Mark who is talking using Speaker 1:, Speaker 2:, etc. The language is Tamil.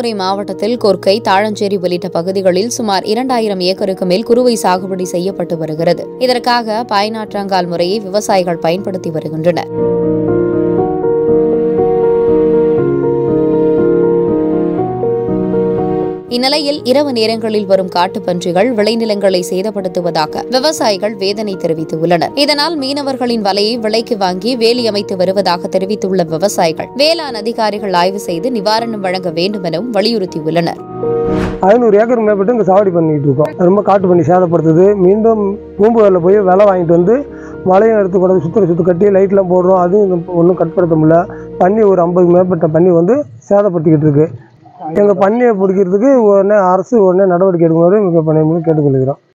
Speaker 1: மயிலாடுதுறை மாவட்டத்தில் கொர்க்கை தாழஞ்சேரி உள்ளிட்ட பகுதிகளில் சுமார் இரண்டாயிரம் ஏக்கருக்கு மேல் குறுவை சாகுபடி செய்யப்பட்டு வருகிறது இதற்காக பாய்நாற்றங்கால் முறையை விவசாயிகள் பயன்படுத்தி வருகின்றனர் இந்நிலையில் இரவு நேரங்களில் வரும் காட்டுப்பன்றிகள் விளைநிலங்களை சேதப்படுத்துவதாக விவசாயிகள் வேதனை தெரிவித்துள்ளனர் இதனால் மீனவர்களின் வலையை விலைக்கு வாங்கி வேலி அமைத்து வருவதாக தெரிவித்துள்ள விவசாயிகள் வேளாண் அதிகாரிகள் ஆய்வு செய்து நிவாரணம் வழங்க வேண்டும் எனவும் வலியுறுத்தியுள்ளனர்
Speaker 2: ஐநூறு ஏக்கர் மேற்பட்டு இங்கே சாவடி பண்ணிக்கிட்டு இருக்கோம் ரொம்ப காட்டு பண்ணி சேதப்படுத்துது மீண்டும் பூம்புகாரில் போய் விலை வாங்கிட்டு வந்து மலையும் எடுத்து கொண்டு வந்து சுற்றி சுற்றி கட்டி லைட்லாம் போடுறோம் அதுவும் ஒன்றும் கட்டுப்படுத்த முடியல பன்னி ஒரு ஐம்பது மேற்பட்ட பன்னி வந்து சேதப்படுத்திக்கிட்டு இருக்கு எங்கள் பண்ணியை பிடிக்கிறதுக்கு உடனே அரசு உடனே நடவடிக்கை எடுக்குமாறு மிக பணியை கேட்டுக்கொள்கிறோம்